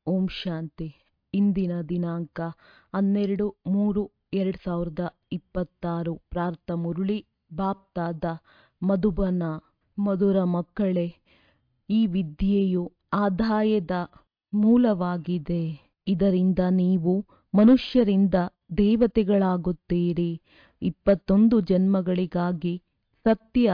ಓಂ ಶಾಂತಿ ಇಂದಿನ ದಿನಾಂಕ ಹನ್ನೆರಡು ಮೂರು ಎರಡು ಸಾವಿರದ ಇಪ್ಪತ್ತಾರು ಪ್ರಾರ್ಥ ಮುರಳಿ ಬಾಪ್ತಾದ ಮಧುಬನ ಮಧುರ ಮಕ್ಕಳೇ ಈ ವಿದ್ಯೆಯು ಆದಾಯದ ಮೂಲವಾಗಿದೆ ಇದರಿಂದ ನೀವು ಮನುಷ್ಯರಿಂದ ದೇವತೆಗಳಾಗುತ್ತೀರಿ ಇಪ್ಪತ್ತೊಂದು ಜನ್ಮಗಳಿಗಾಗಿ ಸತ್ಯ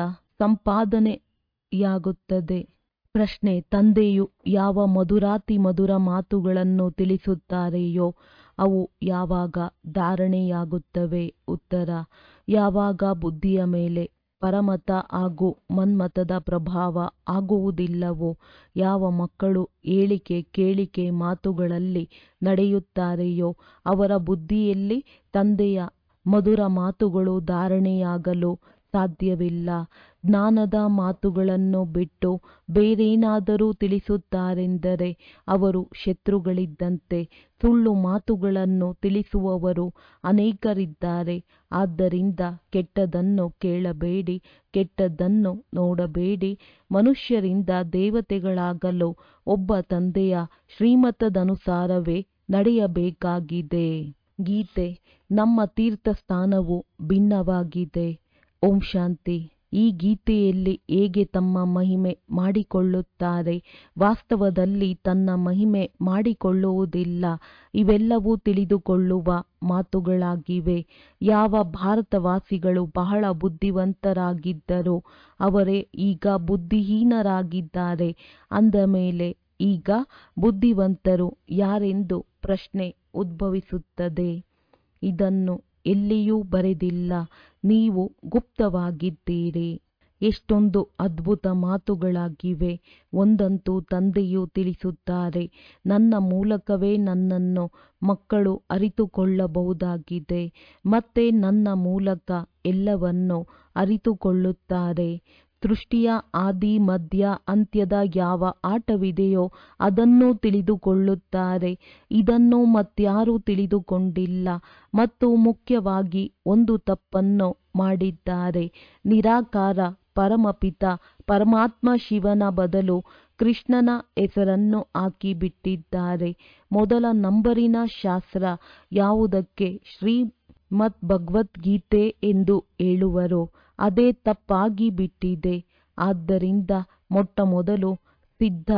ಸಂಪಾದನೆಯಾಗುತ್ತದೆ ಪ್ರಶ್ನೆ ತಂದೆಯು ಯಾವ ಮಧುರಾತಿ ಮಧುರ ಮಾತುಗಳನ್ನು ತಿಳಿಸುತ್ತಾರೆಯೋ ಅವು ಯಾವಾಗ ಧಾರಣೆಯಾಗುತ್ತವೆ ಉತ್ತರ ಯಾವಾಗ ಬುದ್ಧಿಯ ಮೇಲೆ ಪರಮತ ಹಾಗೂ ಮನ್ಮತದ ಪ್ರಭಾವ ಆಗುವುದಿಲ್ಲವೋ ಯಾವ ಮಕ್ಕಳು ಹೇಳಿಕೆ ಕೇಳಿಕೆ ಮಾತುಗಳಲ್ಲಿ ನಡೆಯುತ್ತಾರೆಯೋ ಅವರ ಬುದ್ಧಿಯಲ್ಲಿ ತಂದೆಯ ಮಧುರ ಮಾತುಗಳು ಧಾರಣೆಯಾಗಲು ಸಾಧ್ಯವಿಲ್ಲ ಜ್ಞಾನದ ಮಾತುಗಳನ್ನು ಬಿಟ್ಟು ಬೇರೇನಾದರೂ ತಿಳಿಸುತ್ತಾರೆಂದರೆ ಅವರು ಶತ್ರುಗಳಿದ್ದಂತೆ ಸುಳ್ಳು ಮಾತುಗಳನ್ನು ತಿಳಿಸುವವರು ಅನೇಕರಿದ್ದಾರೆ ಆದ್ದರಿಂದ ಕೆಟ್ಟದ್ದನ್ನು ಕೇಳಬೇಡಿ ಕೆಟ್ಟದ್ದನ್ನು ನೋಡಬೇಡಿ ಮನುಷ್ಯರಿಂದ ದೇವತೆಗಳಾಗಲು ಒಬ್ಬ ತಂದೆಯ ಶ್ರೀಮತದನುಸಾರವೇ ನಡೆಯಬೇಕಾಗಿದೆ ಗೀತೆ ನಮ್ಮ ತೀರ್ಥಸ್ಥಾನವು ಭಿನ್ನವಾಗಿದೆ ಓಂ ಶಾಂತಿ ಈ ಗೀತೆಯಲ್ಲಿ ಹೇಗೆ ತಮ್ಮ ಮಹಿಮೆ ಮಾಡಿಕೊಳ್ಳುತ್ತಾರೆ ವಾಸ್ತವದಲ್ಲಿ ತನ್ನ ಮಹಿಮೆ ಮಾಡಿಕೊಳ್ಳುವುದಿಲ್ಲ ಇವೆಲ್ಲವೂ ತಿಳಿದುಕೊಳ್ಳುವ ಮಾತುಗಳಾಗಿವೆ ಯಾವ ಭಾರತವಾಸಿಗಳು ಬಹಳ ಬುದ್ಧಿವಂತರಾಗಿದ್ದರೋ ಅವರೇ ಈಗ ಬುದ್ಧಿಹೀನರಾಗಿದ್ದಾರೆ ಅಂದ ಮೇಲೆ ಈಗ ಬುದ್ಧಿವಂತರು ಯಾರೆಂದು ಪ್ರಶ್ನೆ ಉದ್ಭವಿಸುತ್ತದೆ ಇದನ್ನು ಎಲ್ಲಿಯೂ ಬರೆದಿಲ್ಲ ನೀವು ಗುಪ್ತವಾಗಿದ್ದೀರಿ ಎಷ್ಟೊಂದು ಅದ್ಭುತ ಮಾತುಗಳಾಗಿವೆ ಒಂದಂತೂ ತಂದೆಯು ತಿಳಿಸುತ್ತಾರೆ ನನ್ನ ಮೂಲಕವೇ ನನ್ನನ್ನು ಮಕ್ಕಳು ಅರಿತುಕೊಳ್ಳಬಹುದಾಗಿದೆ ಮತ್ತೆ ನನ್ನ ಮೂಲಕ ಎಲ್ಲವನ್ನು ಅರಿತುಕೊಳ್ಳುತ್ತಾರೆ ಸೃಷ್ಟಿಯ ಆದಿ ಮಧ್ಯ ಅಂತ್ಯದ ಯಾವ ಆಟವಿದೆಯೋ ಅದನ್ನು ತಿಳಿದುಕೊಳ್ಳುತ್ತಾರೆ ಇದನ್ನು ಮತ್ಯಾರೂ ತಿಳಿದುಕೊಂಡಿಲ್ಲ ಮತ್ತು ಮುಖ್ಯವಾಗಿ ಒಂದು ತಪ್ಪನ್ನು ಮಾಡಿದ್ದಾರೆ ನಿರಾಕಾರ ಪರಮಪಿತ ಪರಮಾತ್ಮ ಶಿವನ ಬದಲು ಕೃಷ್ಣನ ಹೆಸರನ್ನು ಹಾಕಿಬಿಟ್ಟಿದ್ದಾರೆ ಮೊದಲ ನಂಬರಿನ ಶಾಸ್ತ್ರ ಯಾವುದಕ್ಕೆ ಶ್ರೀಮದ್ ಭಗವದ್ಗೀತೆ ಎಂದು ಹೇಳುವರೋ ಅದೇ ತಪ್ಪಾಗಿ ಬಿಟ್ಟಿದೆ ಆದ್ದರಿಂದ ಮೊಟ್ಟ ಮೊದಲು ಸಿದ್ಧ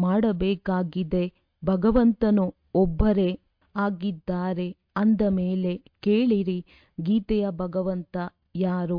ಮಾಡಬೇಕಾಗಿದೆ ಭಗವಂತನು ಒಬ್ಬರೇ ಆಗಿದ್ದಾರೆ ಅಂದ ಮೇಲೆ ಕೇಳಿರಿ ಗೀತೆಯ ಭಗವಂತ ಯಾರು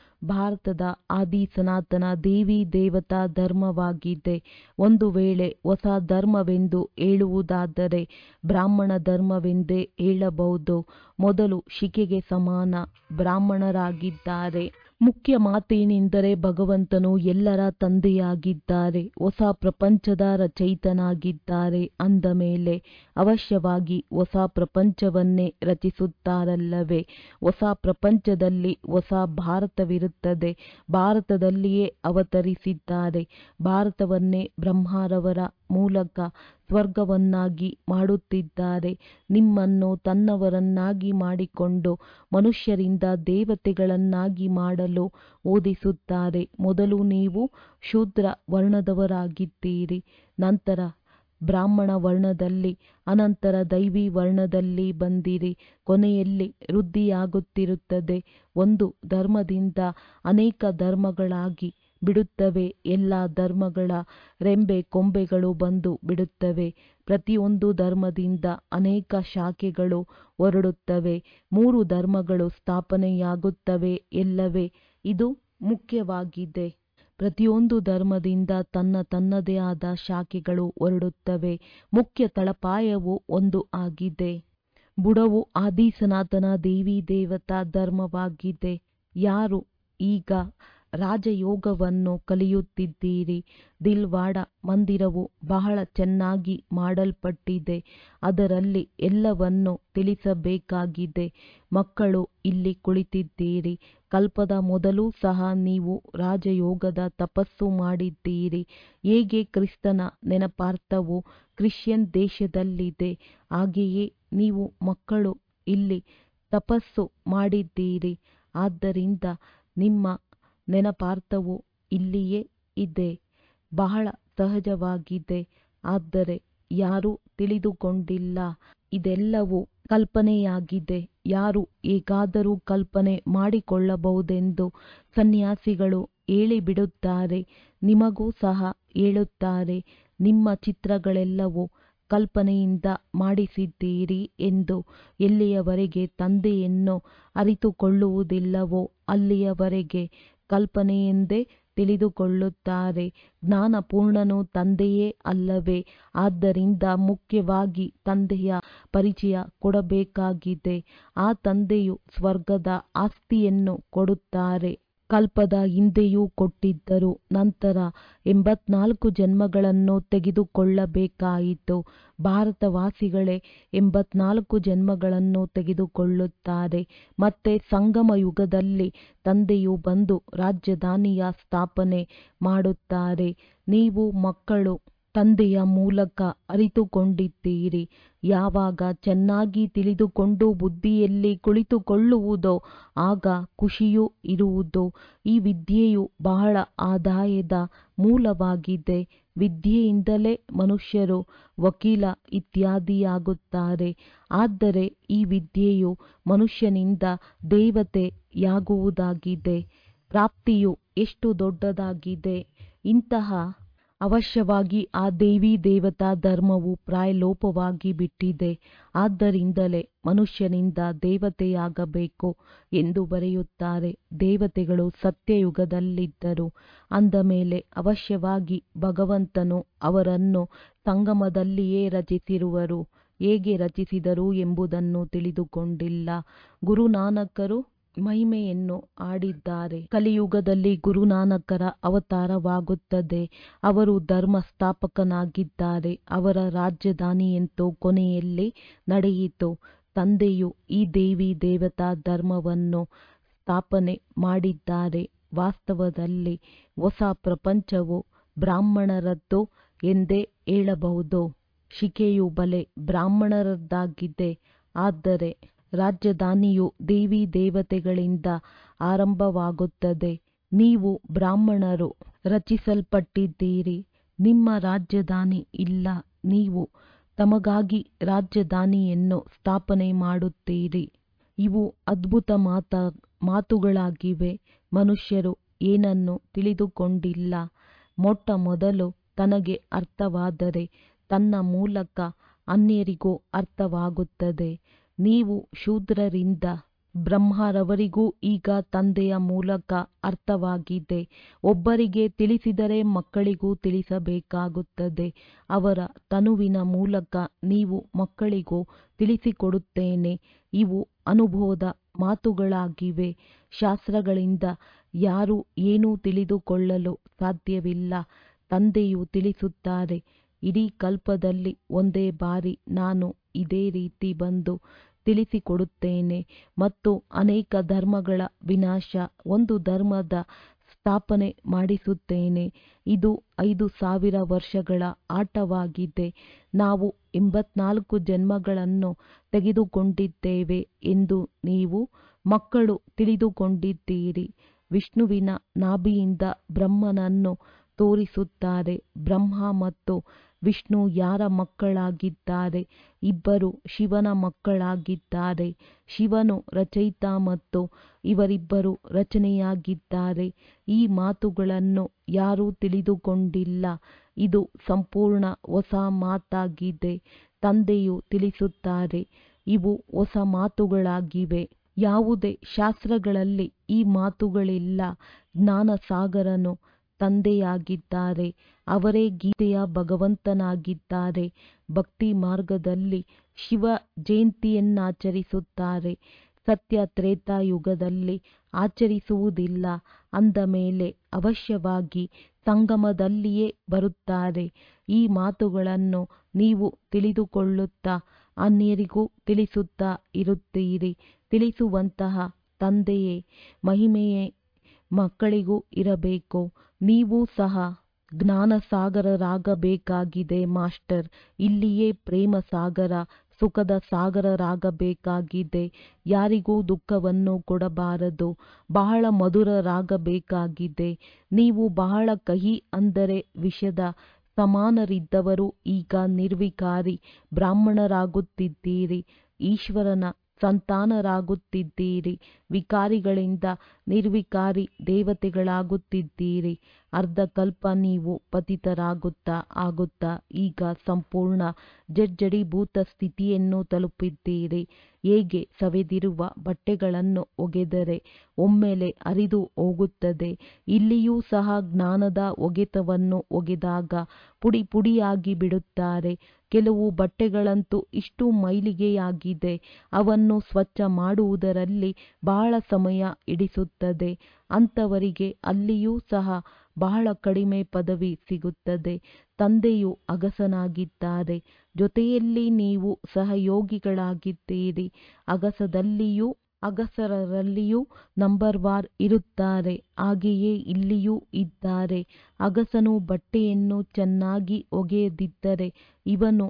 ಭಾರತದ ಆದಿ ಸನಾತನ ದೇವಿ ದೇವತಾ ಧರ್ಮವಾಗಿದೆ ಒಂದು ವೇಳೆ ಹೊಸ ಧರ್ಮವೆಂದು ಹೇಳುವುದಾದರೆ ಬ್ರಾಹ್ಮಣ ಧರ್ಮವೆಂದೇ ಹೇಳಬಹುದು ಮೊದಲು ಶಿಕೆಗೆ ಸಮಾನ ಬ್ರಾಹ್ಮಣರಾಗಿದ್ದಾರೆ ಮುಖ್ಯ ಮಾತೇನೆಂದರೆ ಭಗವಂತನು ಎಲ್ಲರ ತಂದೆಯಾಗಿದ್ದಾರೆ ಹೊಸ ಪ್ರಪಂಚದ ರಚಯಿತನಾಗಿದ್ದಾರೆ ಅಂದ ಮೇಲೆ ಅವಶ್ಯವಾಗಿ ಹೊಸ ಪ್ರಪಂಚವನ್ನೇ ರಚಿಸುತ್ತಾರಲ್ಲವೇ ಹೊಸ ಪ್ರಪಂಚದಲ್ಲಿ ಹೊಸ ಭಾರತವಿರುತ್ತದೆ ಭಾರತದಲ್ಲಿಯೇ ಅವತರಿಸಿದ್ದಾರೆ ಭಾರತವನ್ನೇ ಬ್ರಹ್ಮರವರ ಮೂಲಕ ಸ್ವರ್ಗವನ್ನಾಗಿ ಮಾಡುತ್ತಿದ್ದಾರೆ ನಿಮ್ಮನ್ನು ತನ್ನವರನ್ನಾಗಿ ಮಾಡಿಕೊಂಡು ಮನುಷ್ಯರಿಂದ ದೇವತೆಗಳನ್ನಾಗಿ ಮಾಡಲು ಓದಿಸುತ್ತಾರೆ ಮೊದಲು ನೀವು ಶೂದ್ರ ವರ್ಣದವರಾಗಿದ್ದೀರಿ ನಂತರ ಬ್ರಾಹ್ಮಣ ವರ್ಣದಲ್ಲಿ ಅನಂತರ ದೈವಿ ವರ್ಣದಲ್ಲಿ ಬಂದಿರಿ ಕೊನೆಯಲ್ಲಿ ವೃದ್ಧಿಯಾಗುತ್ತಿರುತ್ತದೆ ಒಂದು ಧರ್ಮದಿಂದ ಅನೇಕ ಧರ್ಮಗಳಾಗಿ ಬಿಡುತ್ತವೆ ಎಲ್ಲ ಧರ್ಮಗಳ ರೆಂಬೆ ಕೊಂಬೆಗಳು ಬಂದು ಬಿಡುತ್ತವೆ ಪ್ರತಿಯೊಂದು ಧರ್ಮದಿಂದ ಅನೇಕ ಶಾಖೆಗಳು ಹೊರಡುತ್ತವೆ ಮೂರು ಧರ್ಮಗಳು ಸ್ಥಾಪನೆಯಾಗುತ್ತವೆ ಎಲ್ಲವೇ ಇದು ಮುಖ್ಯವಾಗಿದೆ ಪ್ರತಿಯೊಂದು ಧರ್ಮದಿಂದ ತನ್ನ ತನ್ನದೇ ಆದ ಶಾಖೆಗಳು ಹೊರಡುತ್ತವೆ ಮುಖ್ಯ ತಳಪಾಯವು ಒಂದು ಆಗಿದೆ ಬುಡವು ಆದಿ ಸನಾತನ ದೇವಿ ದೇವತಾ ಧರ್ಮವಾಗಿದೆ ಯಾರು ಈಗ ರಾಜಯೋಗವನ್ನು ಕಲಿಯುತ್ತಿದ್ದೀರಿ ದಿಲ್ವಾಡ ಮಂದಿರವು ಬಹಳ ಚೆನ್ನಾಗಿ ಮಾಡಲ್ಪಟ್ಟಿದೆ ಅದರಲ್ಲಿ ಎಲ್ಲವನ್ನು ತಿಳಿಸಬೇಕಾಗಿದೆ ಮಕ್ಕಳು ಇಲ್ಲಿ ಕುಳಿತಿದ್ದೀರಿ ಕಲ್ಪದ ಮೊದಲು ಸಹ ನೀವು ರಾಜಯೋಗದ ತಪಸ್ಸು ಮಾಡಿದ್ದೀರಿ ಹೇಗೆ ಕ್ರಿಸ್ತನ ನೆನಪಾರ್ಥವು ಕ್ರಿಶ್ಚಿಯನ್ ದೇಶದಲ್ಲಿದೆ ಹಾಗೆಯೇ ನೀವು ಮಕ್ಕಳು ಇಲ್ಲಿ ತಪಸ್ಸು ಮಾಡಿದ್ದೀರಿ ಆದ್ದರಿಂದ ನಿಮ್ಮ ನೆನಪಾರ್ಥವು ಇಲ್ಲಿಯೇ ಇದೆ ಬಹಳ ಸಹಜವಾಗಿದೆ ಆದರೆ ಯಾರೂ ತಿಳಿದುಕೊಂಡಿಲ್ಲ ಇದೆಲ್ಲವೂ ಕಲ್ಪನೆಯಾಗಿದೆ ಯಾರು ಹೇಗಾದರೂ ಕಲ್ಪನೆ ಮಾಡಿಕೊಳ್ಳಬಹುದೆಂದು ಸನ್ಯಾಸಿಗಳು ಹೇಳಿಬಿಡುತ್ತಾರೆ ನಿಮಗೂ ಸಹ ಹೇಳುತ್ತಾರೆ ನಿಮ್ಮ ಚಿತ್ರಗಳೆಲ್ಲವೂ ಕಲ್ಪನೆಯಿಂದ ಮಾಡಿಸಿದ್ದೀರಿ ಎಂದು ಎಲ್ಲಿಯವರೆಗೆ ತಂದೆಯನ್ನು ಅರಿತುಕೊಳ್ಳುವುದಿಲ್ಲವೋ ಅಲ್ಲಿಯವರೆಗೆ ಕಲ್ಪನೆಯೆಂದೇ ತಿಳಿದುಕೊಳ್ಳುತ್ತಾರೆ ಜ್ಞಾನಪೂರ್ಣನು ತಂದೆಯೇ ಅಲ್ಲವೇ ಆದ್ದರಿಂದ ಮುಖ್ಯವಾಗಿ ತಂದೆಯ ಪರಿಚಯ ಕೊಡಬೇಕಾಗಿದೆ ಆ ತಂದೆಯು ಸ್ವರ್ಗದ ಆಸ್ತಿಯನ್ನು ಕೊಡುತ್ತಾರೆ ಕಲ್ಪದ ಹಿಂದೆಯೂ ಕೊಟ್ಟಿದ್ದರು ನಂತರ ಎಂಬತ್ನಾಲ್ಕು ಜನ್ಮಗಳನ್ನು ತೆಗೆದುಕೊಳ್ಳಬೇಕಾಯಿತು ಭಾರತವಾಸಿಗಳೇ ಎಂಬತ್ನಾಲ್ಕು ಜನ್ಮಗಳನ್ನು ತೆಗೆದುಕೊಳ್ಳುತ್ತಾರೆ ಮತ್ತೆ ಸಂಗಮ ಯುಗದಲ್ಲಿ ತಂದೆಯು ಬಂದು ರಾಜಧಾನಿಯ ಸ್ಥಾಪನೆ ಮಾಡುತ್ತಾರೆ ನೀವು ಮಕ್ಕಳು ತಂದೆಯ ಮೂಲಕ ಅರಿತುಕೊಂಡಿದ್ದೀರಿ ಯಾವಾಗ ಚೆನ್ನಾಗಿ ತಿಳಿದುಕೊಂಡು ಬುದ್ಧಿಯಲ್ಲಿ ಕುಳಿತುಕೊಳ್ಳುವುದೋ ಆಗ ಖುಷಿಯೂ ಇರುವುದು ಈ ವಿದ್ಯೆಯು ಬಹಳ ಆದಾಯದ ಮೂಲವಾಗಿದೆ ವಿದ್ಯೆಯಿಂದಲೇ ಮನುಷ್ಯರು ವಕೀಲ ಇತ್ಯಾದಿಯಾಗುತ್ತಾರೆ ಆದರೆ ಈ ವಿದ್ಯೆಯು ಮನುಷ್ಯನಿಂದ ದೇವತೆಯಾಗುವುದಾಗಿದೆ ಪ್ರಾಪ್ತಿಯು ಎಷ್ಟು ದೊಡ್ಡದಾಗಿದೆ ಇಂತಹ ಅವಶ್ಯವಾಗಿ ಆ ದೇವಿ ದೇವತಾ ಧರ್ಮವು ಪ್ರಾಯಲೋಪವಾಗಿ ಬಿಟ್ಟಿದೆ ಆದ್ದರಿಂದಲೇ ಮನುಷ್ಯನಿಂದ ದೇವತೆಯಾಗಬೇಕು ಎಂದು ಬರೆಯುತ್ತಾರೆ ದೇವತೆಗಳು ಸತ್ಯಯುಗದಲ್ಲಿದ್ದರು ಅಂದ ಮೇಲೆ ಅವಶ್ಯವಾಗಿ ಭಗವಂತನು ಅವರನ್ನು ಸಂಗಮದಲ್ಲಿಯೇ ರಚಿಸಿರುವರು ಹೇಗೆ ರಚಿಸಿದರು ಎಂಬುದನ್ನು ತಿಳಿದುಕೊಂಡಿಲ್ಲ ಗುರುನಾನಕರು ಮಹಿಮೆಯನ್ನು ಆಡಿದ್ದಾರೆ ಕಲಿಯುಗದಲ್ಲಿ ಗುರುನಾನಕರ ಅವತಾರವಾಗುತ್ತದೆ ಅವರು ಧರ್ಮ ಸ್ಥಾಪಕನಾಗಿದ್ದಾರೆ ಅವರ ರಾಜಧಾನಿಯಂತೂ ಕೊನೆಯಲ್ಲಿ ನಡೆಯಿತು ತಂದೆಯು ಈ ದೇವಿ ದೇವತಾ ಧರ್ಮವನ್ನು ಸ್ಥಾಪನೆ ಮಾಡಿದ್ದಾರೆ ವಾಸ್ತವದಲ್ಲಿ ಹೊಸ ಪ್ರಪಂಚವು ಬ್ರಾಹ್ಮಣರದ್ದು ಎಂದೇ ಹೇಳಬಹುದು ಶಿಕೆಯು ಬಲೆ ಬ್ರಾಹ್ಮಣರದ್ದಾಗಿದೆ ಆದರೆ ರಾಜಧಾನಿಯು ದೇವಿ ದೇವತೆಗಳಿಂದ ಆರಂಭವಾಗುತ್ತದೆ ನೀವು ಬ್ರಾಹ್ಮಣರು ರಚಿಸಲ್ಪಟ್ಟಿದ್ದೀರಿ ನಿಮ್ಮ ರಾಜಧಾನಿ ಇಲ್ಲ ನೀವು ತಮಗಾಗಿ ರಾಜಧಾನಿಯನ್ನು ಸ್ಥಾಪನೆ ಮಾಡುತ್ತೀರಿ ಇವು ಅದ್ಭುತ ಮಾತ ಮಾತುಗಳಾಗಿವೆ ಮನುಷ್ಯರು ಏನನ್ನು ತಿಳಿದುಕೊಂಡಿಲ್ಲ ಮೊಟ್ಟ ಮೊದಲು ತನಗೆ ಅರ್ಥವಾದರೆ ತನ್ನ ಮೂಲಕ ಅನ್ಯರಿಗೂ ಅರ್ಥವಾಗುತ್ತದೆ ನೀವು ಶೂದ್ರರಿಂದ ಬ್ರಹ್ಮರವರಿಗೂ ಈಗ ತಂದೆಯ ಮೂಲಕ ಅರ್ಥವಾಗಿದೆ ಒಬ್ಬರಿಗೆ ತಿಳಿಸಿದರೆ ಮಕ್ಕಳಿಗೂ ತಿಳಿಸಬೇಕಾಗುತ್ತದೆ ಅವರ ತನುವಿನ ಮೂಲಕ ನೀವು ಮಕ್ಕಳಿಗೂ ತಿಳಿಸಿಕೊಡುತ್ತೇನೆ ಇವು ಅನುಭವದ ಮಾತುಗಳಾಗಿವೆ ಶಾಸ್ತ್ರಗಳಿಂದ ಯಾರೂ ಏನೂ ತಿಳಿದುಕೊಳ್ಳಲು ಸಾಧ್ಯವಿಲ್ಲ ತಂದೆಯು ತಿಳಿಸುತ್ತಾರೆ ಇಡೀ ಕಲ್ಪದಲ್ಲಿ ಒಂದೇ ಬಾರಿ ನಾನು ಇದೇ ರೀತಿ ಬಂದು ತಿಳಿಸಿಕೊಡುತ್ತೇನೆ ಮತ್ತು ಅನೇಕ ಧರ್ಮಗಳ ವಿನಾಶ ಒಂದು ಧರ್ಮದ ಸ್ಥಾಪನೆ ಮಾಡಿಸುತ್ತೇನೆ ಇದು ಐದು ಸಾವಿರ ವರ್ಷಗಳ ಆಟವಾಗಿದೆ ನಾವು ಎಂಬತ್ನಾಲ್ಕು ಜನ್ಮಗಳನ್ನು ತೆಗೆದುಕೊಂಡಿದ್ದೇವೆ ಎಂದು ನೀವು ಮಕ್ಕಳು ತಿಳಿದುಕೊಂಡಿದ್ದೀರಿ ವಿಷ್ಣುವಿನ ನಾಭಿಯಿಂದ ಬ್ರಹ್ಮನನ್ನು ತೋರಿಸುತ್ತಾರೆ ಬ್ರಹ್ಮ ಮತ್ತು ವಿಷ್ಣು ಯಾರ ಮಕ್ಕಳಾಗಿದ್ದಾರೆ ಇಬ್ಬರು ಶಿವನ ಮಕ್ಕಳಾಗಿದ್ದಾರೆ ಶಿವನು ರಚಯಿತ ಮತ್ತು ಇವರಿಬ್ಬರು ರಚನೆಯಾಗಿದ್ದಾರೆ ಈ ಮಾತುಗಳನ್ನು ಯಾರೂ ತಿಳಿದುಕೊಂಡಿಲ್ಲ ಇದು ಸಂಪೂರ್ಣ ಹೊಸ ಮಾತಾಗಿದೆ ತಂದೆಯು ತಿಳಿಸುತ್ತಾರೆ ಇವು ಹೊಸ ಮಾತುಗಳಾಗಿವೆ ಯಾವುದೇ ಶಾಸ್ತ್ರಗಳಲ್ಲಿ ಈ ಮಾತುಗಳಿಲ್ಲ ಜ್ಞಾನಸಾಗರನು ತಂದೆಯಾಗಿದ್ದಾರೆ ಅವರೇ ಗೀತೆಯ ಭಗವಂತನಾಗಿದ್ದಾರೆ ಭಕ್ತಿ ಮಾರ್ಗದಲ್ಲಿ ಶಿವ ಜಯಂತಿಯನ್ನಾಚರಿಸುತ್ತಾರೆ ಸತ್ಯ ತ್ರೇತಾಯುಗದಲ್ಲಿ ಆಚರಿಸುವುದಿಲ್ಲ ಅಂದ ಮೇಲೆ ಅವಶ್ಯವಾಗಿ ಸಂಗಮದಲ್ಲಿಯೇ ಬರುತ್ತಾರೆ ಈ ಮಾತುಗಳನ್ನು ನೀವು ತಿಳಿದುಕೊಳ್ಳುತ್ತಾ ಅನ್ಯರಿಗೂ ತಿಳಿಸುತ್ತಾ ಇರುತ್ತೀರಿ ತಿಳಿಸುವಂತಹ ತಂದೆಯೇ ಮಹಿಮೆಯೇ ಮಕ್ಕಳಿಗೂ ಇರಬೇಕು ನೀವು ಸಹ ಜ್ಞಾನಸಾಗರರಾಗಬೇಕಾಗಿದೆ ಮಾಸ್ಟರ್ ಇಲ್ಲಿಯೇ ಪ್ರೇಮ ಸಾಗರ ಸುಖದ ಸಾಗರರಾಗಬೇಕಾಗಿದೆ ಯಾರಿಗೂ ದುಃಖವನ್ನು ಕೊಡಬಾರದು ಬಹಳ ಮಧುರರಾಗಬೇಕಾಗಿದೆ ನೀವು ಬಹಳ ಕಹಿ ಅಂದರೆ ವಿಷದ ಸಮಾನರಿದ್ದವರು ಈಗ ನಿರ್ವಿಕಾರಿ ಬ್ರಾಹ್ಮಣರಾಗುತ್ತಿದ್ದೀರಿ ಈಶ್ವರನ ಸಂತಾನರಾಗುತ್ತಿದ್ದೀರಿ ವಿಕಾರಿಗಳಿಂದ ನಿರ್ವಿಕಾರಿ ದೇವತೆಗಳಾಗುತ್ತಿದ್ದೀರಿ ಅರ್ಧಕಲ್ಪ ನೀವು ಪತಿತರಾಗುತ್ತಾ ಆಗುತ್ತಾ ಈಗ ಸಂಪೂರ್ಣ ಜಡ್ಜಡೀಭೂತ ಸ್ಥಿತಿಯನ್ನು ತಲುಪಿದ್ದೀರಿ ಹೇಗೆ ಸವೆದಿರುವ ಬಟ್ಟೆಗಳನ್ನು ಒಗೆದರೆ ಒಮ್ಮೆಲೆ ಹರಿದು ಹೋಗುತ್ತದೆ ಇಲ್ಲಿಯೂ ಸಹ ಜ್ಞಾನದ ಒಗೆತವನ್ನು ಒಗೆದಾಗ ಪುಡಿ ಪುಡಿಯಾಗಿ ಬಿಡುತ್ತಾರೆ ಕೆಲವು ಬಟ್ಟೆಗಳಂತೂ ಇಷ್ಟು ಮೈಲಿಗೆಯಾಗಿದೆ ಅವನ್ನು ಸ್ವಚ್ಛ ಮಾಡುವುದರಲ್ಲಿ ಬಹಳ ಸಮಯ ಹಿಡಿಸುತ್ತದೆ ಅಂಥವರಿಗೆ ಅಲ್ಲಿಯೂ ಸಹ ಬಹಳ ಕಡಿಮೆ ಪದವಿ ಸಿಗುತ್ತದೆ ತಂದೆಯು ಅಗಸನಾಗಿದ್ದಾರೆ ಜೊತೆಯಲ್ಲಿ ನೀವು ಸಹಯೋಗಿಗಳಾಗಿದ್ದೀರಿ ಅಗಸದಲ್ಲಿಯೂ ಅಗಸರಲ್ಲಿಯೂ ನಂಬರ್ ವಾರ್ ಇರುತ್ತಾರೆ ಹಾಗೆಯೇ ಇಲ್ಲಿಯೂ ಇದ್ದಾರೆ ಅಗಸನು ಬಟ್ಟೆಯನ್ನು ಚೆನ್ನಾಗಿ ಒಗೆಯದಿದ್ದರೆ ಇವನು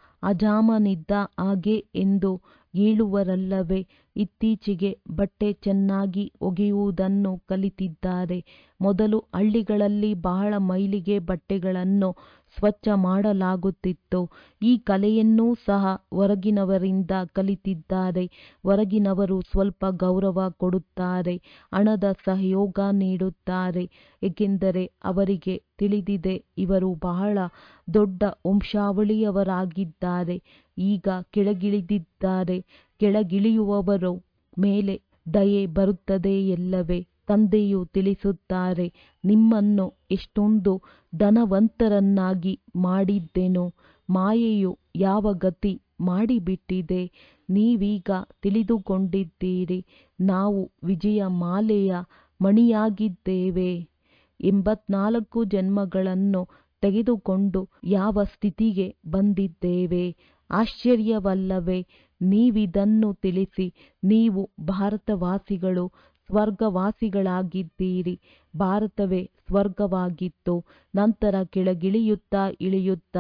ಅಜಾಮನಿದ್ದ ಹಾಗೆ ಎಂದು ಹೇಳುವರಲ್ಲವೇ ಇತ್ತೀಚೆಗೆ ಬಟ್ಟೆ ಚೆನ್ನಾಗಿ ಒಗೆಯುವುದನ್ನು ಕಲಿತಿದ್ದಾರೆ ಮೊದಲು ಹಳ್ಳಿಗಳಲ್ಲಿ ಬಹಳ ಮೈಲಿಗೆ ಬಟ್ಟೆಗಳನ್ನು ಸ್ವಚ್ಛ ಮಾಡಲಾಗುತ್ತಿತ್ತು ಈ ಕಲೆಯನ್ನೂ ಸಹ ಹೊರಗಿನವರಿಂದ ಕಲಿತಿದ್ದಾರೆ ಹೊರಗಿನವರು ಸ್ವಲ್ಪ ಗೌರವ ಕೊಡುತ್ತಾರೆ ಹಣದ ಸಹಯೋಗ ನೀಡುತ್ತಾರೆ ಏಕೆಂದರೆ ಅವರಿಗೆ ತಿಳಿದಿದೆ ಇವರು ಬಹಳ ದೊಡ್ಡ ವಂಶಾವಳಿಯವರಾಗಿದ್ದಾರೆ ಈಗ ಕೆಳಗಿಳಿದಿದ್ದಾರೆ ಕೆಳಗಿಳಿಯುವವರು ಮೇಲೆ ದಯೆ ಬರುತ್ತದೆ ಎಲ್ಲವೇ ತಂದೆಯು ತಿಳಿಸುತ್ತಾರೆ ನಿಮ್ಮನ್ನು ಎಷ್ಟೊಂದು ಧನವಂತರನ್ನಾಗಿ ಮಾಡಿದ್ದೆನು ಮಾಯೆಯು ಯಾವ ಗತಿ ಮಾಡಿಬಿಟ್ಟಿದೆ ನೀವೀಗ ತಿಳಿದುಕೊಂಡಿದ್ದೀರಿ ನಾವು ವಿಜಯ ಮಾಲೆಯ ಮಣಿಯಾಗಿದ್ದೇವೆ ಎಂಬತ್ನಾಲ್ಕು ಜನ್ಮಗಳನ್ನು ತೆಗೆದುಕೊಂಡು ಯಾವ ಸ್ಥಿತಿಗೆ ಬಂದಿದ್ದೇವೆ ಆಶ್ಚರ್ಯವಲ್ಲವೇ ನೀವಿದನ್ನು ತಿಳಿಸಿ ನೀವು ಭಾರತವಾಸಿಗಳು ಸ್ವರ್ಗವಾಸಿಗಳಾಗಿದ್ದೀರಿ ಭಾರತವೇ ಸ್ವರ್ಗವಾಗಿತ್ತು ನಂತರ ಕೆಳಗಿಳಿಯುತ್ತಾ ಇಳಿಯುತ್ತಾ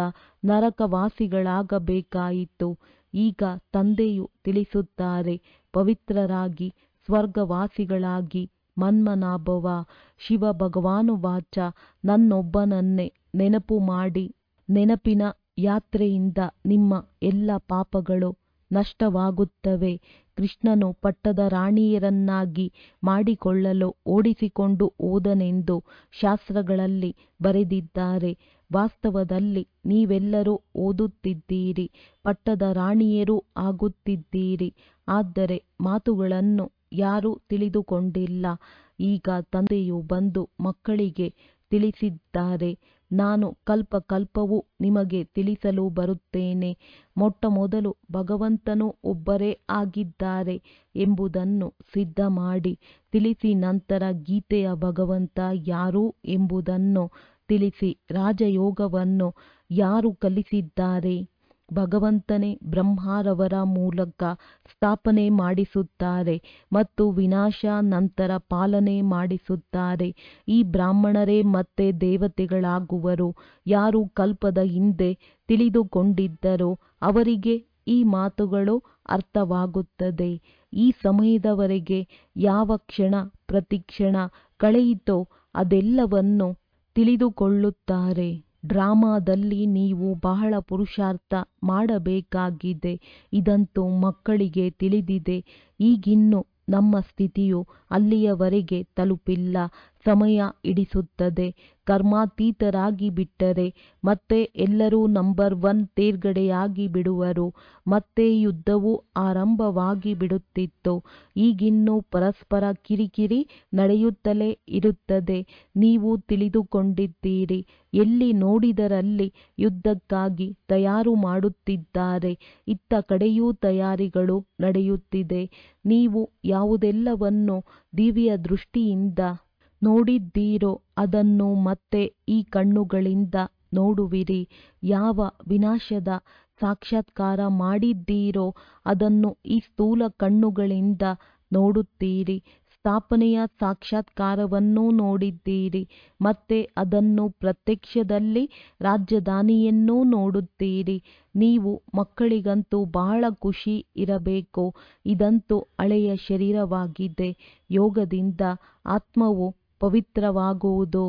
ನರಕವಾಸಿಗಳಾಗಬೇಕಾಯಿತು ಈಗ ತಂದೆಯು ತಿಳಿಸುತ್ತಾರೆ ಪವಿತ್ರರಾಗಿ ಸ್ವರ್ಗವಾಸಿಗಳಾಗಿ ಮನ್ಮನಾಭವ ಶಿವ ಭಗವಾನುವಾಚ ನನ್ನೊಬ್ಬನನ್ನೇ ನೆನಪು ಮಾಡಿ ನೆನಪಿನ ಯಾತ್ರೆಯಿಂದ ನಿಮ್ಮ ಎಲ್ಲ ಪಾಪಗಳು ನಷ್ಟವಾಗುತ್ತವೆ ಕೃಷ್ಣನು ಪಟ್ಟದ ರಾಣಿಯರನ್ನಾಗಿ ಮಾಡಿಕೊಳ್ಳಲು ಓಡಿಸಿಕೊಂಡು ಹೋದನೆಂದು ಶಾಸ್ತ್ರಗಳಲ್ಲಿ ಬರೆದಿದ್ದಾರೆ ವಾಸ್ತವದಲ್ಲಿ ನೀವೆಲ್ಲರೂ ಓದುತ್ತಿದ್ದೀರಿ ಪಟ್ಟದ ರಾಣಿಯರೂ ಆಗುತ್ತಿದ್ದೀರಿ ಆದರೆ ಮಾತುಗಳನ್ನು ಯಾರೂ ತಿಳಿದುಕೊಂಡಿಲ್ಲ ಈಗ ತಂದೆಯು ಬಂದು ಮಕ್ಕಳಿಗೆ ತಿಳಿಸಿದ್ದಾರೆ ನಾನು ಕಲ್ಪ ಕಲ್ಪವೂ ನಿಮಗೆ ತಿಳಿಸಲು ಬರುತ್ತೇನೆ ಮೊಟ್ಟ ಮೊದಲು ಭಗವಂತನು ಒಬ್ಬರೇ ಆಗಿದ್ದಾರೆ ಎಂಬುದನ್ನು ಸಿದ್ಧ ಮಾಡಿ ತಿಳಿಸಿ ನಂತರ ಗೀತೆಯ ಭಗವಂತ ಯಾರು ಎಂಬುದನ್ನು ತಿಳಿಸಿ ರಾಜಯೋಗವನ್ನು ಯಾರು ಕಲಿಸಿದ್ದಾರೆ ಭಗವಂತನೇ ಬ್ರಹ್ಮರವರ ಮೂಲಕ ಸ್ಥಾಪನೆ ಮಾಡಿಸುತ್ತಾರೆ ಮತ್ತು ವಿನಾಶ ನಂತರ ಪಾಲನೆ ಮಾಡಿಸುತ್ತಾರೆ ಈ ಬ್ರಾಹ್ಮಣರೇ ಮತ್ತೆ ದೇವತೆಗಳಾಗುವರು ಯಾರು ಕಲ್ಪದ ಹಿಂದೆ ತಿಳಿದುಕೊಂಡಿದ್ದರೋ ಅವರಿಗೆ ಈ ಮಾತುಗಳು ಅರ್ಥವಾಗುತ್ತದೆ ಈ ಸಮಯದವರೆಗೆ ಯಾವ ಕ್ಷಣ ಪ್ರತಿಕ್ಷಣ ಕಳೆಯಿತೋ ಅದೆಲ್ಲವನ್ನು ತಿಳಿದುಕೊಳ್ಳುತ್ತಾರೆ ಡ್ರಾಮಾದಲ್ಲಿ ನೀವು ಬಹಳ ಪುರುಷಾರ್ಥ ಮಾಡಬೇಕಾಗಿದೆ ಇದಂತೂ ಮಕ್ಕಳಿಗೆ ತಿಳಿದಿದೆ ಈಗಿನ್ನು ನಮ್ಮ ಸ್ಥಿತಿಯು ಅಲ್ಲಿಯವರೆಗೆ ತಲುಪಿಲ್ಲ ಸಮಯ ಹಿಡಿಸುತ್ತದೆ ಕರ್ಮಾತೀತರಾಗಿ ಬಿಟ್ಟರೆ ಮತ್ತೆ ಎಲ್ಲರೂ ನಂಬರ್ ಒನ್ ತೇರ್ಗಡೆಯಾಗಿ ಬಿಡುವರು ಮತ್ತೆ ಯುದ್ಧವು ಆರಂಭವಾಗಿ ಬಿಡುತ್ತಿತ್ತು ಈಗಿನ್ನೂ ಪರಸ್ಪರ ಕಿರಿಕಿರಿ ನಡೆಯುತ್ತಲೇ ಇರುತ್ತದೆ ನೀವು ತಿಳಿದುಕೊಂಡಿದ್ದೀರಿ ಎಲ್ಲಿ ನೋಡಿದರಲ್ಲಿ ಯುದ್ಧಕ್ಕಾಗಿ ತಯಾರು ಮಾಡುತ್ತಿದ್ದಾರೆ ಇತ್ತ ಕಡೆಯೂ ತಯಾರಿಗಳು ನಡೆಯುತ್ತಿದೆ ನೀವು ಯಾವುದೆಲ್ಲವನ್ನು ದಿವ್ಯ ದೃಷ್ಟಿಯಿಂದ ನೋಡಿದ್ದೀರೋ ಅದನ್ನು ಮತ್ತೆ ಈ ಕಣ್ಣುಗಳಿಂದ ನೋಡುವಿರಿ ಯಾವ ವಿನಾಶದ ಸಾಕ್ಷಾತ್ಕಾರ ಮಾಡಿದ್ದೀರೋ ಅದನ್ನು ಈ ಸ್ಥೂಲ ಕಣ್ಣುಗಳಿಂದ ನೋಡುತ್ತೀರಿ ಸ್ಥಾಪನೆಯ ಸಾಕ್ಷಾತ್ಕಾರವನ್ನೂ ನೋಡಿದ್ದೀರಿ ಮತ್ತೆ ಅದನ್ನು ಪ್ರತ್ಯಕ್ಷದಲ್ಲಿ ರಾಜಧಾನಿಯನ್ನೂ ನೋಡುತ್ತೀರಿ ನೀವು ಮಕ್ಕಳಿಗಂತೂ ಬಹಳ ಖುಷಿ ಇರಬೇಕು ಇದಂತೂ ಹಳೆಯ ಶರೀರವಾಗಿದೆ ಯೋಗದಿಂದ ಆತ್ಮವು ಪವಿತ್ರವಾಗುವುದು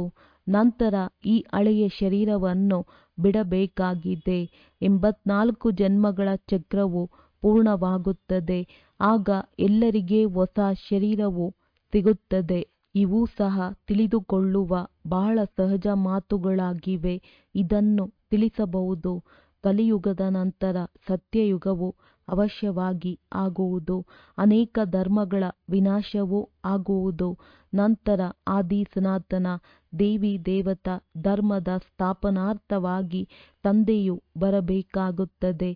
ನಂತರ ಈ ಹಳೆಯ ಶರೀರವನ್ನು ಬಿಡಬೇಕಾಗಿದೆ ಎಂಬತ್ನಾಲ್ಕು ಜನ್ಮಗಳ ಚಕ್ರವು ಪೂರ್ಣವಾಗುತ್ತದೆ ಆಗ ಎಲ್ಲರಿಗೆ ಹೊಸ ಶರೀರವು ಸಿಗುತ್ತದೆ ಇವು ಸಹ ತಿಳಿದುಕೊಳ್ಳುವ ಬಹಳ ಸಹಜ ಮಾತುಗಳಾಗಿವೆ ಇದನ್ನು ತಿಳಿಸಬಹುದು ಕಲಿಯುಗದ ನಂತರ ಸತ್ಯಯುಗವು ಅವಶ್ಯವಾಗಿ ಆಗುವುದು ಅನೇಕ ಧರ್ಮಗಳ ವಿನಾಶವೂ ಆಗುವುದು ನಂತರ ಆದಿ ಸನಾತನ ದೇವಿ ದೇವತಾ ಧರ್ಮದ ಸ್ಥಾಪನಾರ್ಥವಾಗಿ ತಂದೆಯು ಬರಬೇಕಾಗುತ್ತದೆ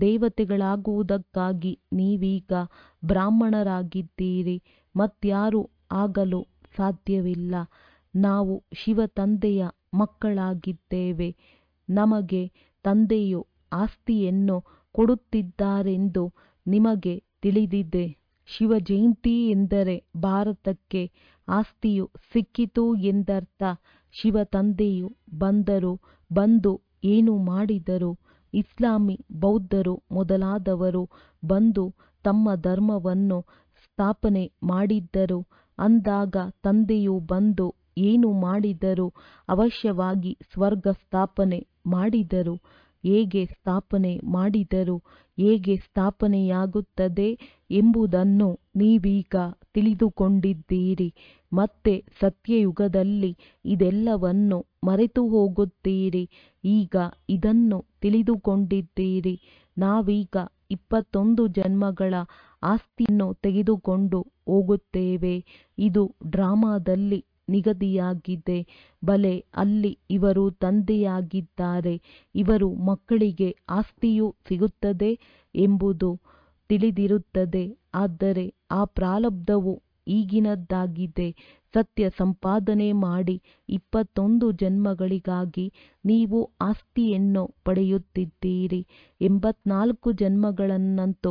ದೇವತೆಗಳಾಗುವುದಕ್ಕಾಗಿ ನೀವೀಗ ಬ್ರಾಹ್ಮಣರಾಗಿದ್ದೀರಿ ಮತ್ಯಾರು ಆಗಲು ಸಾಧ್ಯವಿಲ್ಲ ನಾವು ಶಿವ ತಂದೆಯ ಮಕ್ಕಳಾಗಿದ್ದೇವೆ ನಮಗೆ ತಂದೆಯು ಆಸ್ತಿಯನ್ನು ಕೊಡುತ್ತಿದ್ದಾರೆಂದು ನಿಮಗೆ ತಿಳಿದಿದೆ ಶಿವ ಜಯಂತಿ ಎಂದರೆ ಭಾರತಕ್ಕೆ ಆಸ್ತಿಯು ಸಿಕ್ಕಿತು ಎಂದರ್ಥ ಶಿವ ತಂದೆಯು ಬಂದರು ಬಂದು ಏನು ಮಾಡಿದರು ಇಸ್ಲಾಮಿ ಬೌದ್ಧರು ಮೊದಲಾದವರು ಬಂದು ತಮ್ಮ ಧರ್ಮವನ್ನು ಸ್ಥಾಪನೆ ಮಾಡಿದ್ದರು ಅಂದಾಗ ತಂದೆಯು ಬಂದು ಏನು ಮಾಡಿದರು ಅವಶ್ಯವಾಗಿ ಸ್ವರ್ಗ ಸ್ಥಾಪನೆ ಮಾಡಿದರು ಹೇಗೆ ಸ್ಥಾಪನೆ ಮಾಡಿದರು ಹೇಗೆ ಸ್ಥಾಪನೆಯಾಗುತ್ತದೆ ಎಂಬುದನ್ನು ನೀವೀಗ ತಿಳಿದುಕೊಂಡಿದ್ದೀರಿ ಮತ್ತೆ ಸತ್ಯಯುಗದಲ್ಲಿ ಇದೆಲ್ಲವನ್ನು ಮರೆತು ಹೋಗುತ್ತೀರಿ ಈಗ ಇದನ್ನು ತಿಳಿದುಕೊಂಡಿದ್ದೀರಿ ನಾವೀಗ ಇಪ್ಪತ್ತೊಂದು ಜನ್ಮಗಳ ಆಸ್ತಿಯನ್ನು ತೆಗೆದುಕೊಂಡು ಹೋಗುತ್ತೇವೆ ಇದು ಡ್ರಾಮಾದಲ್ಲಿ ನಿಗದಿಯಾಗಿದೆ ಬಲೆ ಅಲ್ಲಿ ಇವರು ತಂದೆಯಾಗಿದ್ದಾರೆ ಇವರು ಮಕ್ಕಳಿಗೆ ಆಸ್ತಿಯು ಸಿಗುತ್ತದೆ ಎಂಬುದು ತಿಳಿದಿರುತ್ತದೆ ಆದರೆ ಆ ಪ್ರಾರಬ್ಧವು ಈಗಿನದ್ದಾಗಿದೆ ಸತ್ಯ ಸಂಪಾದನೆ ಮಾಡಿ ಇಪ್ಪತ್ತೊಂದು ಜನ್ಮಗಳಿಗಾಗಿ ನೀವು ಆಸ್ತಿಯನ್ನು ಪಡೆಯುತ್ತಿದ್ದೀರಿ ಎಂಬತ್ನಾಲ್ಕು ಜನ್ಮಗಳನ್ನಂತೂ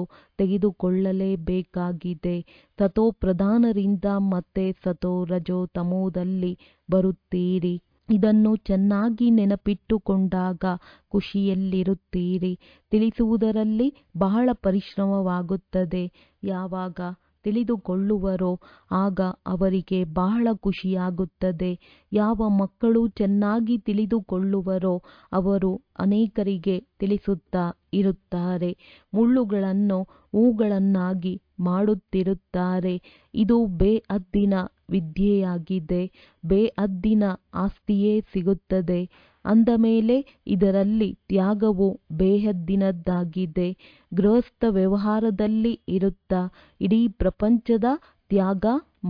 ತೆಗೆದುಕೊಳ್ಳಲೇಬೇಕಾಗಿದೆ ಸತೋ ಪ್ರಧಾನರಿಂದ ಮತ್ತೆ ಸತೋ ರಜೋ ತಮೋದಲ್ಲಿ ಬರುತ್ತೀರಿ ಇದನ್ನು ಚೆನ್ನಾಗಿ ನೆನಪಿಟ್ಟುಕೊಂಡಾಗ ಖುಷಿಯಲ್ಲಿರುತ್ತೀರಿ ತಿಳಿಸುವುದರಲ್ಲಿ ಬಹಳ ಪರಿಶ್ರಮವಾಗುತ್ತದೆ ಯಾವಾಗ ತಿಳಿದುಕೊಳ್ಳುವರೋ ಆಗ ಅವರಿಗೆ ಬಹಳ ಖುಷಿಯಾಗುತ್ತದೆ ಯಾವ ಮಕ್ಕಳು ಚೆನ್ನಾಗಿ ತಿಳಿದುಕೊಳ್ಳುವರೋ ಅವರು ಅನೇಕರಿಗೆ ತಿಳಿಸುತ್ತಾ ಇರುತ್ತಾರೆ ಮುಳ್ಳುಗಳನ್ನು ಹೂಗಳನ್ನಾಗಿ ಮಾಡುತ್ತಿರುತ್ತಾರೆ ಇದು ಬೇಅದ್ದಿನ ವಿದ್ಯೆಯಾಗಿದೆ ಬೇಅದ್ದಿನ ಆಸ್ತಿಯೇ ಸಿಗುತ್ತದೆ ಅಂದ ಮೇಲೆ ಇದರಲ್ಲಿ ತ್ಯಾಗವು ಬೇಹದ್ದಿನದ್ದಾಗಿದೆ ಗೃಹಸ್ಥ ವ್ಯವಹಾರದಲ್ಲಿ ಇರುತ್ತಾ ಇಡೀ ಪ್ರಪಂಚದ ತ್ಯಾಗ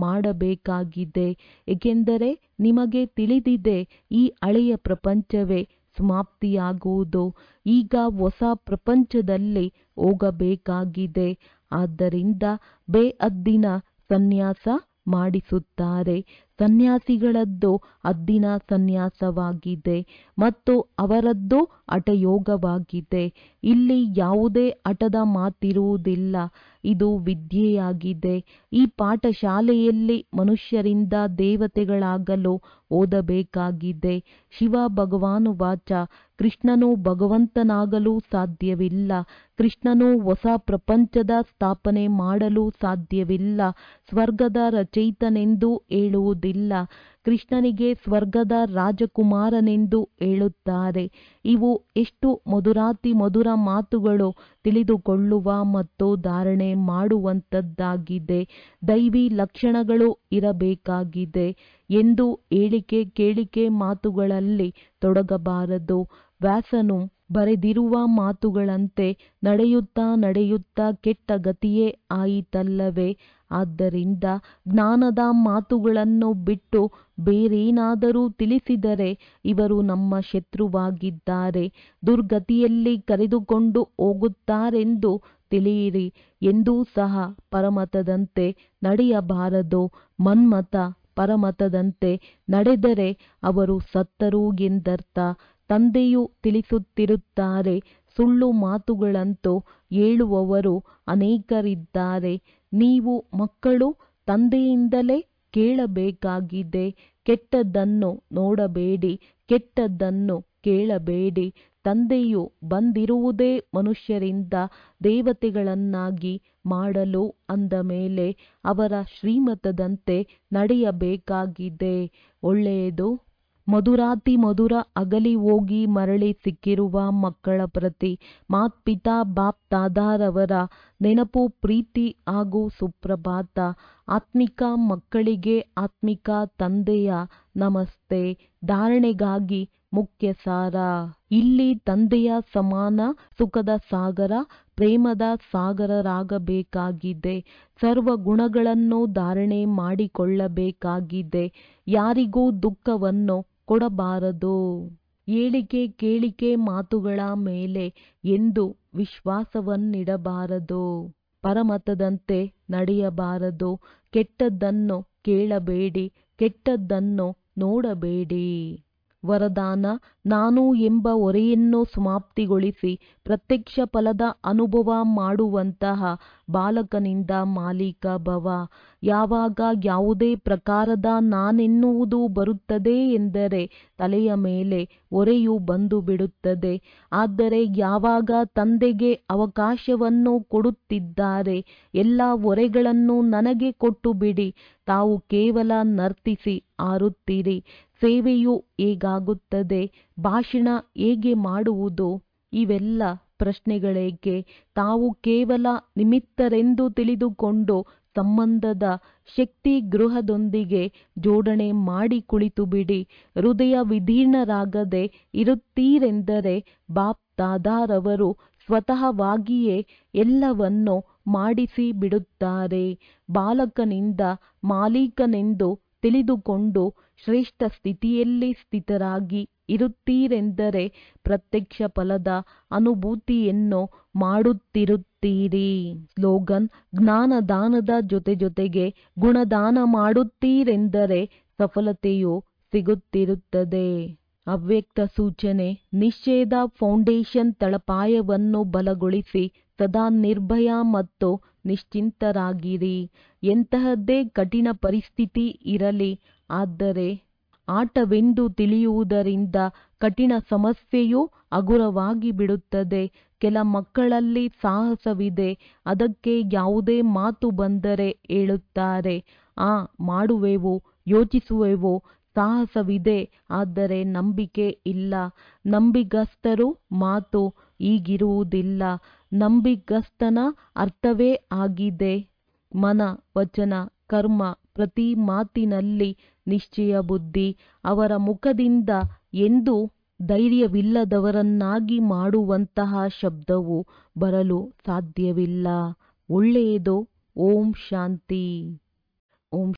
ಮಾಡಬೇಕಾಗಿದೆ ಏಕೆಂದರೆ ನಿಮಗೆ ತಿಳಿದಿದೆ ಈ ಹಳೆಯ ಪ್ರಪಂಚವೇ ಸಮಾಪ್ತಿಯಾಗುವುದು ಈಗ ಹೊಸ ಪ್ರಪಂಚದಲ್ಲಿ ಹೋಗಬೇಕಾಗಿದೆ ಆದ್ದರಿಂದ ಬೇಅದ್ದಿನ ಸನ್ಯಾಸ ಮಾಡಿಸುತ್ತಾರೆ ಸನ್ಯಾಸಿಗಳದ್ದು ಅದ್ದಿನ ಸನ್ಯಾಸವಾಗಿದೆ ಮತ್ತು ಅವರದ್ದು ಹಠಯೋಗವಾಗಿದೆ ಇಲ್ಲಿ ಯಾವುದೇ ಹಠದ ಮಾತಿರುವುದಿಲ್ಲ ಇದು ವಿದ್ಯೆಯಾಗಿದೆ ಈ ಪಾಠಶಾಲೆಯಲ್ಲಿ ಮನುಷ್ಯರಿಂದ ದೇವತೆಗಳಾಗಲು ಓದಬೇಕಾಗಿದೆ ಶಿವ ಭಗವಾನು ವಾಚ ಕೃಷ್ಣನು ಭಗವಂತನಾಗಲು ಸಾಧ್ಯವಿಲ್ಲ ಕೃಷ್ಣನು ಹೊಸ ಪ್ರಪಂಚದ ಸ್ಥಾಪನೆ ಮಾಡಲು ಸಾಧ್ಯವಿಲ್ಲ ಸ್ವರ್ಗದ ರಚಯಿತನೆಂದು ಹೇಳುವುದಿಲ್ಲ ಕೃಷ್ಣನಿಗೆ ಸ್ವರ್ಗದ ರಾಜಕುಮಾರನೆಂದು ಹೇಳುತ್ತಾರೆ ಇವು ಎಷ್ಟು ಮಧುರಾತಿ ಮಧುರ ಮಾತುಗಳು ತಿಳಿದುಕೊಳ್ಳುವ ಮತ್ತು ಧಾರಣೆ ಮಾಡುವಂಥದ್ದಾಗಿದೆ ದೈವಿ ಲಕ್ಷಣಗಳು ಇರಬೇಕಾಗಿದೆ ಎಂದು ಹೇಳಿಕೆ ಕೇಳಿಕೆ ಮಾತುಗಳಲ್ಲಿ ತೊಡಗಬಾರದು ವ್ಯಾಸನು ಬರೆದಿರುವ ಮಾತುಗಳಂತೆ ನಡೆಯುತ್ತಾ ನಡೆಯುತ್ತಾ ಕೆಟ್ಟ ಗತಿಯೇ ಆಯಿತಲ್ಲವೇ ಆದ್ದರಿಂದ ಜ್ಞಾನದ ಮಾತುಗಳನ್ನು ಬಿಟ್ಟು ಬೇರೇನಾದರೂ ತಿಳಿಸಿದರೆ ಇವರು ನಮ್ಮ ಶತ್ರುವಾಗಿದ್ದಾರೆ ದುರ್ಗತಿಯಲ್ಲಿ ಕರೆದುಕೊಂಡು ಹೋಗುತ್ತಾರೆಂದು ತಿಳಿಯಿರಿ ಎಂದೂ ಸಹ ಪರಮತದಂತೆ ನಡೆಯಬಾರದು ಮನ್ಮತ ಪರಮತದಂತೆ ನಡೆದರೆ ಅವರು ಸತ್ತರು ಎಂದರ್ಥ ತಂದೆಯು ತಿಳಿಸುತ್ತಿರುತ್ತಾರೆ ಸುಳ್ಳು ಮಾತುಗಳಂತೂ ಹೇಳುವವರು ಅನೇಕರಿದ್ದಾರೆ ನೀವು ಮಕ್ಕಳು ತಂದೆಯಿಂದಲೇ ಕೇಳಬೇಕಾಗಿದೆ ಕೆಟ್ಟದ್ದನ್ನು ನೋಡಬೇಡಿ ಕೆಟ್ಟದ್ದನ್ನು ಕೇಳಬೇಡಿ ತಂದೆಯು ಬಂದಿರುವುದೇ ಮನುಷ್ಯರಿಂದ ದೇವತೆಗಳನ್ನಾಗಿ ಮಾಡಲು ಅಂದ ಮೇಲೆ ಅವರ ಶ್ರೀಮತದಂತೆ ನಡೆಯಬೇಕಾಗಿದೆ ಒಳ್ಳೆಯದು ಮಧುರಾತಿ ಮಧುರ ಅಗಲಿ ಹೋಗಿ ಮರಳಿ ಸಿಕ್ಕಿರುವ ಮಕ್ಕಳ ಪ್ರತಿ ಮಾತ್ಪಿತಾ ಬಾಪ್ ತಾದಾರವರ ನೆನಪು ಪ್ರೀತಿ ಹಾಗೂ ಸುಪ್ರಭಾತ ಆತ್ಮಿಕ ಮಕ್ಕಳಿಗೆ ಆತ್ಮಿಕ ತಂದೆಯ ನಮಸ್ತೆ ಧಾರಣೆಗಾಗಿ ಮುಖ್ಯ ಸಾರ ಇಲ್ಲಿ ತಂದೆಯ ಸಮಾನ ಸುಖದ ಸಾಗರ ಪ್ರೇಮದ ಸಾಗರರಾಗಬೇಕಾಗಿದೆ ಸರ್ವ ಗುಣಗಳನ್ನು ಧಾರಣೆ ಮಾಡಿಕೊಳ್ಳಬೇಕಾಗಿದೆ ಯಾರಿಗೂ ದುಃಖವನ್ನು ಕೊಡಬಾರದು ಏಳಿಗೆ ಕೇಳಿಕೆ ಮಾತುಗಳ ಮೇಲೆ ಎಂದು ವಿಶ್ವಾಸವನ್ನಿಡಬಾರದು ಪರಮತದಂತೆ ನಡೆಯಬಾರದು ಕೆಟ್ಟದ್ದನ್ನು ಕೇಳಬೇಡಿ ಕೆಟ್ಟದ್ದನ್ನು ನೋಡಬೇಡಿ ವರದಾನ ನಾನು ಎಂಬ ಹೊರೆಯನ್ನು ಸಮಾಪ್ತಿಗೊಳಿಸಿ ಪ್ರತ್ಯಕ್ಷ ಫಲದ ಅನುಭವ ಮಾಡುವಂತಹ ಬಾಲಕನಿಂದ ಮಾಲೀಕ ಭವ ಯಾವಾಗ ಯಾವುದೇ ಪ್ರಕಾರದ ನಾನೆನ್ನುವುದು ಬರುತ್ತದೆ ಎಂದರೆ ತಲೆಯ ಮೇಲೆ ಹೊರೆಯು ಬಂದು ಬಿಡುತ್ತದೆ ಆದರೆ ಯಾವಾಗ ತಂದೆಗೆ ಅವಕಾಶವನ್ನು ಕೊಡುತ್ತಿದ್ದಾರೆ ಎಲ್ಲ ಹೊರೆಗಳನ್ನು ನನಗೆ ಕೊಟ್ಟು ಬಿಡಿ ತಾವು ಕೇವಲ ನರ್ತಿಸಿ ಆರುತ್ತೀರಿ ಸೇವೆಯು ಹೇಗಾಗುತ್ತದೆ ಭಾಷಣ ಹೇಗೆ ಮಾಡುವುದು ಇವೆಲ್ಲ ಪ್ರಶ್ನೆಗಳೇಕೆ ತಾವು ಕೇವಲ ನಿಮಿತ್ತರೆಂದು ತಿಳಿದುಕೊಂಡು ಸಂಬಂಧದ ಶಕ್ತಿ ಗೃಹದೊಂದಿಗೆ ಜೋಡಣೆ ಮಾಡಿ ಕುಳಿತು ಬಿಡಿ ಹೃದಯ ವಿದೀರ್ಣರಾಗದೆ ಇರುತ್ತೀರೆಂದರೆ ಬಾಪ್ ದಾದಾರವರು ಸ್ವತಃವಾಗಿಯೇ ಎಲ್ಲವನ್ನು ಮಾಡಿಸಿ ಬಿಡುತ್ತಾರೆ ಬಾಲಕನಿಂದ ಮಾಲೀಕನೆಂದು ತಿಳಿದುಕೊಂಡು ಶ್ರೇಷ್ಠ ಸ್ಥಿತಿಯಲ್ಲಿ ಸ್ಥಿತರಾಗಿ ಇರುತ್ತೀರೆಂದರೆ ಪ್ರತ್ಯಕ್ಷ ಫಲದ ಅನುಭೂತಿಯನ್ನು ಮಾಡುತ್ತಿರುತ್ತೀರಿ ಸ್ಲೋಗನ್ ಜ್ಞಾನದಾನದ ಜೊತೆ ಜೊತೆಗೆ ಗುಣದಾನ ಮಾಡುತ್ತೀರೆಂದರೆ ಸಫಲತೆಯು ಸಿಗುತ್ತಿರುತ್ತದೆ ಅವ್ಯಕ್ತ ಸೂಚನೆ ನಿಶ್ಚಯದ ಫೌಂಡೇಶನ್ ತಳಪಾಯವನ್ನು ಬಲಗೊಳಿಸಿ ಸದಾ ನಿರ್ಭಯ ಮತ್ತು ನಿಶ್ಚಿಂತರಾಗಿರಿ ಎಂತಹದ್ದೇ ಕಠಿಣ ಪರಿಸ್ಥಿತಿ ಇರಲಿ ಆದರೆ ಆಟವೆಂದು ತಿಳಿಯುವುದರಿಂದ ಕಠಿಣ ಸಮಸ್ಯೆಯು ಹಗುರವಾಗಿ ಬಿಡುತ್ತದೆ ಕೆಲ ಮಕ್ಕಳಲ್ಲಿ ಸಾಹಸವಿದೆ ಅದಕ್ಕೆ ಯಾವುದೇ ಮಾತು ಬಂದರೆ ಹೇಳುತ್ತಾರೆ ಆ ಮಾಡುವೆವು ಯೋಚಿಸುವೆವು ಸಾಹಸವಿದೆ ಆದರೆ ನಂಬಿಕೆ ಇಲ್ಲ ನಂಬಿಗಸ್ತರು ಮಾತು ಹೀಗಿರುವುದಿಲ್ಲ ನಂಬಿಗಸ್ತನ ಅರ್ಥವೇ ಆಗಿದೆ ಮನ ವಚನ ಕರ್ಮ ಪ್ರತಿ ಮಾತಿನಲ್ಲಿ ನಿಶ್ಚಯ ಬುದ್ಧಿ ಅವರ ಮುಖದಿಂದ ಎಂದು ಧೈರ್ಯವಿಲ್ಲದವರನ್ನಾಗಿ ಮಾಡುವಂತಹ ಶಬ್ದವು ಬರಲು ಸಾಧ್ಯವಿಲ್ಲ ಒಳ್ಳೆಯದು ಓಂ ಶಾಂತಿ ಓಂ